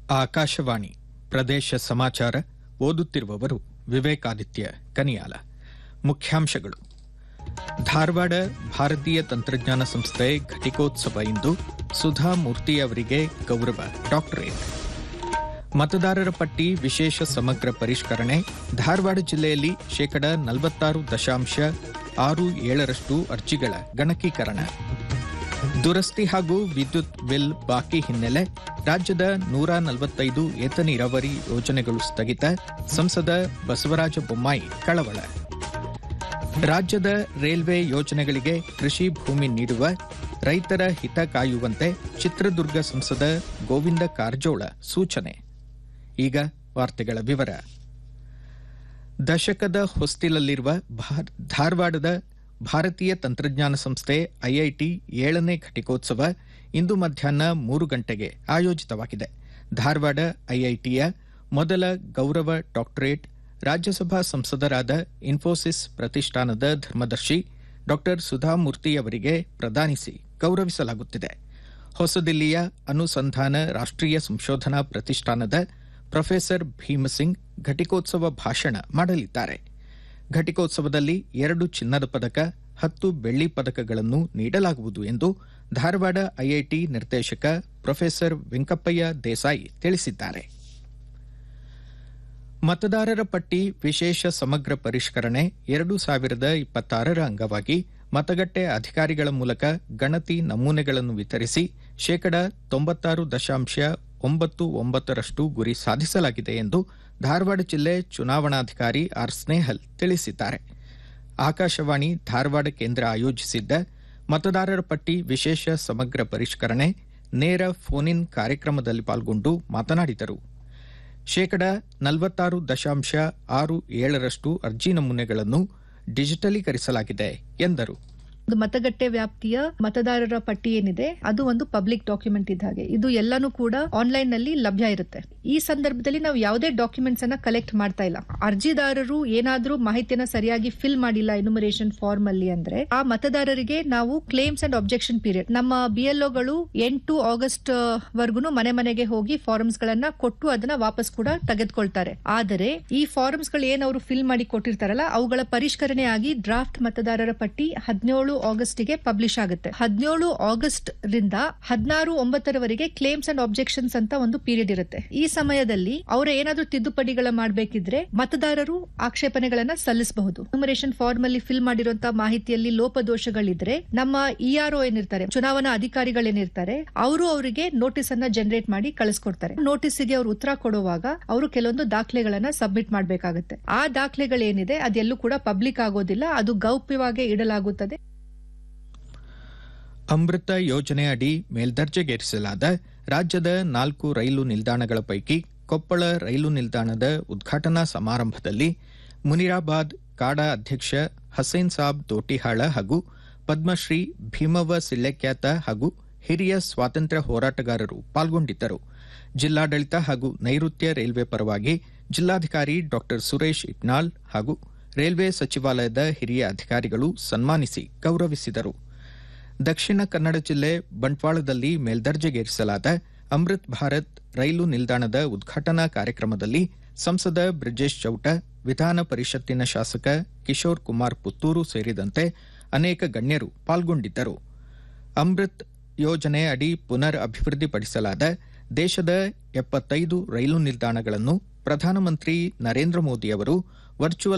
ಆಕಾಶವಾಣಿ ಪ್ರದೇಶ ಸಮಾಚಾರ ಓದುತ್ತಿರುವವರು ವಿವೇಕಾದಿತ್ಯ ಕನಿಯಾಲ ಮುಖ್ಯಾಂಶಗಳು ಧಾರವಾಡ ಭಾರತೀಯ ತಂತ್ರಜ್ಞಾನ ಸಂಸ್ಥೆ ಘಟಿಕೋತ್ಸವ ಇಂದು ಸುಧಾ ಮೂರ್ತಿ ಅವರಿಗೆ ಗೌರವ ಡಾಕ್ಟರೇಟ್ ಮತದಾರರ ಪಟ್ಟಿ ವಿಶೇಷ ಸಮಗ್ರ ಪರಿಷ್ಕರಣೆ ಧಾರವಾಡ ಜಿಲ್ಲೆಯಲ್ಲಿ ಶೇಕಡ ನಲವತ್ತಾರು ದಶಾಂಶ ಆರು ಏಳರಷ್ಟು ಅರ್ಜಿಗಳ ಗಣಕೀಕರಣ ದುರಸ್ತಿ ಹಾಗೂ ವಿದ್ಯುತ್ ಬಿಲ್ ಬಾಕಿ ಹಿನ್ನೆಲೆ ರಾಜ್ಯದ ನೂರ ನಲವತ್ತೈದು ಏತ ನೀರಾವರಿ ಯೋಜನೆಗಳು ಸ್ಥಗಿತ ಸಂಸದ ಬಸವರಾಜ ಬೊಮ್ಮಾಯಿ ಕಳವಳ ರಾಜ್ಯದ ರೈಲ್ವೆ ಯೋಜನೆಗಳಿಗೆ ಕೃಷಿ ಭೂಮಿ ನೀಡುವ ರೈತರ ಹಿತ ಕಾಯುವಂತೆ ಚಿತ್ರದುರ್ಗ ಸಂಸದ ಗೋವಿಂದ ಕಾರಜೋಳ ಸೂಚನೆ ಈಗ ವಾರ್ತೆಗಳ ವಿವರ ದಶಕದ ಹೊಸ್ತಿಲಲ್ಲಿರುವ ಭಾರ್- ಧಾರವಾಡದ ಭಾರತೀಯ ತಂತ್ರಜ್ಞಾನ ಸಂಸ್ಥೆ ಐಐಟಿ ಏಳನೇ ಘಟಿಕೋತ್ಸವ ಇಂದು ಮಧ್ಯಾಹ್ನ ಮೂರು ಗಂಟೆಗೆ ಆಯೋಜಿತವಾಗಿದೆ ಧಾರವಾಡ ಐಐಟಿಯ ಮೊದಲ ಗೌರವ ಡಾಕ್ಟರೇಟ್ ರಾಜ್ಯಸಭಾ ಸಂಸದರಾದ ಇನ್ಫೋಸಿಸ್ ಪ್ರತಿಷ್ಠಾನದ ಧರ್ಮದರ್ಶಿ ಡಾ ಸುಧಾಮೂರ್ತಿ ಅವರಿಗೆ ಪ್ರದಾನಿಸಿ ಗೌರವಿಸಲಾಗುತ್ತಿದೆ ಹೊಸದಿಲ್ಲಿಯ ಅನುಸಂಧಾನ ರಾಷ್ಟ್ರೀಯ ಸಂಶೋಧನಾ ಪ್ರತಿಷ್ಠಾನದ ಪ್ರೊಫೆಸರ್ ಭೀಮಸಿಂಗ್ ಘಟಿಕೋತ್ಸವ ಭಾಷಣ ಮಾಡಲಿದ್ದಾರೆ ಘಟಿಕೋತ್ಸವದಲ್ಲಿ ಎರಡು ಚಿನ್ನದ ಪದಕ ಹತ್ತು ಬೆಳ್ಳಿ ಪದಕಗಳನ್ನು ನೀಡಲಾಗುವುದು ಎಂದು ಧಾರವಾಡ ಐಐಟಿ ನಿರ್ದೇಶಕ ಪ್ರೊಫೆಸರ್ ವೆಂಕಪ್ಪಯ್ಯ ದೇಸಾಯಿ ತಿಳಿಸಿದ್ದಾರೆ ಮತದಾರರ ಪಟ್ಟಿ ವಿಶೇಷ ಸಮಗ್ರ ಪರಿಷ್ಕರಣೆ ಎರಡು ಸಾವಿರದ ಇಪ್ಪತ್ತಾರರ ಅಂಗವಾಗಿ ಮತಗಟ್ಟೆ ಅಧಿಕಾರಿಗಳ ಮೂಲಕ ಗಣತಿ ನಮೂನೆಗಳನ್ನು ವಿತರಿಸಿ ಶೇಕಡ ತೊಂಬತ್ತಾರು ದಶಾಂಶ ಒಂಬತ್ತು ಒಂಬತ್ತರಷ್ಟು ಗುರಿ ಸಾಧಿಸಲಾಗಿದೆ ಎಂದು ಧಾರವಾಡ ಜಿಲ್ಲೆ ಚುನಾವಣಾಧಿಕಾರಿ ಆರ್ ಸ್ನೇಹಲ್ ತಿಳಿಸಿದ್ದಾರೆ ಆಕಾಶವಾಣಿ ಧಾರವಾಡ ಕೇಂದ್ರ ಆಯೋಜಿಸಿದ್ದ ಮತದಾರರ ಪಟ್ಟಿ ವಿಶೇಷ ಸಮಗ್ರ ಪರಿಷ್ಕರಣೆ ನೇರ ಫೋನ್ ಇನ್ ಕಾರ್ಯಕ್ರಮದಲ್ಲಿ ಪಾಲ್ಗೊಂಡು ಮಾತನಾಡಿದರು ಶೇಕಡ ನಲವತ್ತಾರು ದಶಾಂಶ ಆರು ಏಳರಷ್ಟು ಅರ್ಜಿ ನಮೂನೆಗಳನ್ನು ಡಿಜಿಟಲೀಕರಿಸಲಾಗಿದೆ ಎಂದರು ಒಂದು ಮತಗಟ್ಟೆ ವ್ಯಾಪ್ತಿಯ ಮತದಾರರ ಪಟ್ಟಿ ಏನಿದೆ ಅದು ಒಂದು ಪಬ್ಲಿಕ್ ಡಾಕ್ಯುಮೆಂಟ್ ಇದ್ದ ಹಾಗೆ ಇದು ಎಲ್ಲಾನು ಕೂಡ ಆನ್ಲೈನ್ ನಲ್ಲಿ ಲಭ್ಯ ಇರುತ್ತೆ ಈ ಸಂದರ್ಭದಲ್ಲಿ ನಾವು ಯಾವುದೇ ಡಾಕ್ಯುಮೆಂಟ್ಸ್ ಅನ್ನ ಕಲೆಕ್ಟ್ ಮಾಡ್ತಾ ಇಲ್ಲ ಅರ್ಜಿದಾರರು ಏನಾದ್ರೂ ಮಾಹಿತಿಯನ್ನ ಸರಿಯಾಗಿ ಫಿಲ್ ಮಾಡಿಲ್ಲ ಎನುಮರೇಷನ್ ಫಾರ್ಮ್ ಅಲ್ಲಿ ಅಂದ್ರೆ ಆ ಮತದಾರರಿಗೆ ನಾವು ಕ್ಲೇಮ್ಸ್ ಅಂಡ್ ಅಬ್ಜೆಕ್ಷನ್ ಪೀರಿಯಡ್ ನಮ್ಮ ಬಿಎಲ್ಒಗಳು ಎಂಟು ಆಗಸ್ಟ್ ವರ್ಗುನು ಮನೆ ಮನೆಗೆ ಹೋಗಿ ಫಾರ್ಮ್ಸ್ ಗಳನ್ನ ಕೊಟ್ಟು ಅದನ್ನ ವಾಪಸ್ ಕೂಡ ತೆಗೆದುಕೊಳ್ತಾರೆ ಆದರೆ ಈ ಫಾರ್ಮ್ಸ್ ಗಳು ಏನ್ ಅವರು ಫಿಲ್ ಮಾಡಿ ಕೊಟ್ಟಿರ್ತಾರಲ್ಲ ಅವುಗಳ ಪರಿಷ್ಕರಣೆ ಆಗಿ ಡ್ರಾಫ್ಟ್ ಮತದಾರರ ಪಟ್ಟಿ ಹದಿನೇಳು ಆಗಸ್ಟ್ ಗೆ ಪಬ್ಲಿಷ್ ಆಗುತ್ತೆ ಹದಿನೇಳು ಆಗಸ್ಟ್ ರಿಂದ ಹದಿನಾರು ಒಂಬತ್ತರವರೆಗೆ ಕ್ಲೇಮ್ಸ್ ಅಂಡ್ ಅಬ್ಜೆಕ್ಷನ್ಸ್ ಅಂತ ಒಂದು ಪೀರಿಯಡ್ ಇರುತ್ತೆ ಈ ಸಮಯದಲ್ಲಿ ಅವರ ಏನಾದ್ರೂ ತಿದ್ದುಪಡಿಗಳ ಮಾಡಬೇಕಿದ್ರೆ ಮತದಾರರು ಆಕ್ಷೇಪಣೆಗಳನ್ನ ಸಲ್ಲಿಸಬಹುದು ನ್ಯೂಮರೇಷನ್ ಫಾರ್ಮ್ ಅಲ್ಲಿ ಫಿಲ್ ಮಾಡಿರುವಂತಹ ಮಾಹಿತಿಯಲ್ಲಿ ಲೋಪದೋಷಗಳಿದ್ರೆ ನಮ್ಮ ಇಆರ್ಒ ಏನಿರ್ತಾರೆ ಚುನಾವಣಾ ಅಧಿಕಾರಿಗಳೇನಿರ್ತಾರೆ ಅವರು ಅವರಿಗೆ ನೋಟಿಸ್ ಅನ್ನ ಜನರೇಟ್ ಮಾಡಿ ಕಳಿಸ್ಕೊಡ್ತಾರೆ ನೋಟಿಸ್ಗೆ ಅವರು ಉತ್ತರ ಕೊಡುವಾಗ ಅವರು ಕೆಲವೊಂದು ದಾಖಲೆಗಳನ್ನ ಸಬ್ಮಿಟ್ ಮಾಡಬೇಕಾಗುತ್ತೆ ಆ ದಾಖಲೆಗಳೇನಿದೆ ಅದೆಲ್ಲೂ ಕೂಡ ಪಬ್ಲಿಕ್ ಆಗೋದಿಲ್ಲ ಅದು ಗೌಪ್ಯವಾಗಿ ಇಡಲಾಗುತ್ತದೆ ಅಮೃತ ಯೋಜನೆ ಅಡಿ ಮೇಲ್ದರ್ಜೆಗೇರಿಸಲಾದ ರಾಜ್ಯದ ನಾಲ್ಕು ರೈಲು ನಿಲ್ದಾಣಗಳ ಪೈಕಿ ಕೊಪ್ಪಳ ರೈಲು ನಿಲ್ದಾಣದ ಉದ್ಘಾಟನಾ ಸಮಾರಂಭದಲ್ಲಿ ಮುನಿರಾಬಾದ್ ಕಾಡಾ ಅಧ್ಯಕ್ಷ ಹಸೇನ್ ಸಾಬ್ ದೋಟಿಹಾಳ ಹಾಗೂ ಪದ್ಮಶ್ರೀ ಭೀಮವ್ವ ಸಿಳ್ಳೆಕ್ಯಾತ ಹಾಗೂ ಹಿರಿಯ ಸ್ವಾತಂತ್ರ್ಯ ಹೋರಾಟಗಾರರು ಪಾಲ್ಗೊಂಡಿದ್ದರು ಜಿಲ್ಲಾಡಳಿತ ಹಾಗೂ ನೈಋತ್ಯ ರೈಲ್ವೆ ಪರವಾಗಿ ಜಿಲ್ಲಾಧಿಕಾರಿ ಡಾ ಸುರೇಶ್ ಇಟ್ನಾಳ್ ಹಾಗೂ ರೈಲ್ವೆ ಸಚಿವಾಲಯದ ಹಿರಿಯ ಅಧಿಕಾರಿಗಳು ಸನ್ಮಾನಿಸಿ ಗೌರವಿಸಿದರು ದಕ್ಷಿಣ ಕನ್ನಡ ಜಿಲ್ಲೆ ಬಂಟ್ವಾಳದಲ್ಲಿ ಮೇಲ್ದರ್ಜೆಗೇರಿಸಲಾದ ಅಮೃತ್ ಭಾರತ್ ರೈಲು ನಿಲ್ದಾಣದ ಉದ್ಘಾಟನಾ ಕಾರ್ಯಕ್ರಮದಲ್ಲಿ ಸಂಸದ ಬ್ರಿಜೇಶ್ ಚೌಟ ವಿಧಾನ ಪರಿಷತ್ತಿನ ಶಾಸಕ ಕಿಶೋರ್ ಕುಮಾರ್ ಪುತ್ತೂರು ಸೇರಿದಂತೆ ಅನೇಕ ಗಣ್ಯರು ಪಾಲ್ಗೊಂಡಿದ್ದರು ಅಮೃತ್ ಯೋಜನೆ ಅಡಿ ಪುನರ್ ಅಭಿವೃದ್ಧಿಪಡಿಸಲಾದ ದೇಶದ ಎಪ್ಪತ್ತೈದು ರೈಲು ನಿಲ್ದಾಣಗಳನ್ನು ಪ್ರಧಾನಮಂತ್ರಿ ನರೇಂದ್ರ ಮೋದಿ ಅವರು ವರ್ಚುವಲ್